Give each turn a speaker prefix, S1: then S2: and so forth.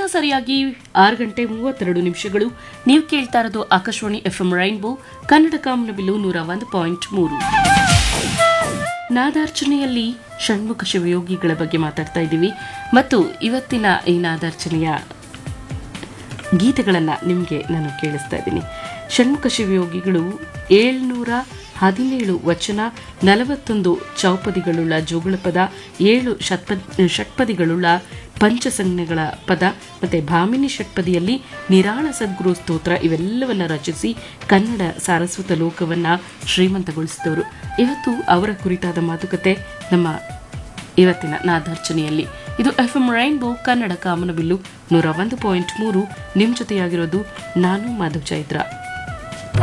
S1: ಸರಿಯಾಗಿ ಆರು ಗಂಟೆ ಮೂವತ್ತೆರಡು ನಿಮಿಷಗಳು ನೀವು ಕೇಳ್ತಾ ಇರೋದು Akashvani F M rainbow Kannada ಕಾಮನಬಿಲ್ಲು ನೂರ ಒಂದು ಪಾಯಿಂಟ್ ಮೂರು ನಾದಾರ್ಚನೆಯಲ್ಲಿ ಷಣ್ಮುಖ ಶಿವಯೋಗಿಗಳ ಬಗ್ಗೆ ಮಾತಾಡ್ತಾ ಇದ್ದೀವಿ ಮತ್ತು ಇವತ್ತಿನ ಈ ನಾದಾರ್ಚನೆಯ ಗೀತೆಗಳನ್ನು ನಿಮಗೆ ನಾನು ಕೇಳಿಸ್ತಾ ಇದ್ದೀನಿ ಷಣ್ಮುಖ ಶಿವಯೋಗಿಗಳು ಏಳ್ನೂರ ಹದಿನೇಳು ವಚನ ನಲವತ್ತೊಂದು ಚೌಪದಿಗಳುಳ್ಳ ಜೋಗುಳ ಪದ ಏಳು ಷಟ್ಪ ಷಟ್ಪದಿಗಳುಳ್ಳ ಪಂಚಸಂಜ್ಞೆಗಳ ಪದ ಮತ್ತು ಭಾಮಿನಿ ಷಟ್ಪದಿಯಲ್ಲಿ ನಿರಾಳ ಸದ್ಗುರು ಸ್ತೋತ್ರ ಇವೆಲ್ಲವನ್ನ ರಚಿಸಿ ಕನ್ನಡ ಸಾರಸ್ವತ ಲೋಕವನ್ನು ಶ್ರೀಮಂತಗೊಳಿಸಿದವರು ಇವತ್ತು ಅವರ ಕುರಿತಾದ ಮಾತುಕತೆ ನಮ್ಮ ಇವತ್ತಿನ ನಾದಾರ್ಚನೆಯಲ್ಲಿ ಇದು ಎಫ್ ಎಂ ರೈನ್ಬೋ ಕನ್ನಡ ಕಾಮನಬಿಲ್ಲು ನೂರ ಒಂದು ಪಾಯಿಂಟ್ ಮೂರು ನಿಮ್ಮ ಜೊತೆಯಾಗಿರೋದು ನಾನು ಮಾಧವ್ ಚೈತ್ರ